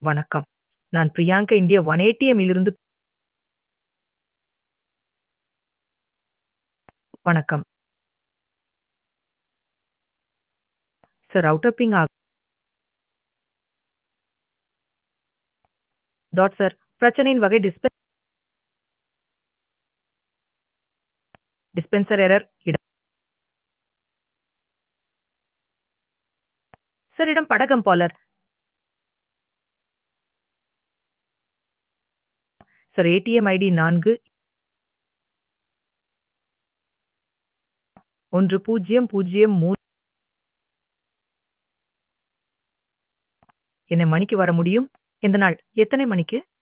வணக்கம். நான் Priyanka India 1ATM இலிருந்து வணக்கம். சார் ரவுட்டர் பிங் ஆ டாட் சார். பிரச்சனையின் வகை டிஸ்ப டிஸ்பென்சர் எரர். இடம் சார் இடம் படகம்பாலர். சார் ஏடிஎம் ஐடி 4 1003 என்ன மணிக்கு வர முடியும்? எந்த நாள்? எத்தனை மணிக்கு?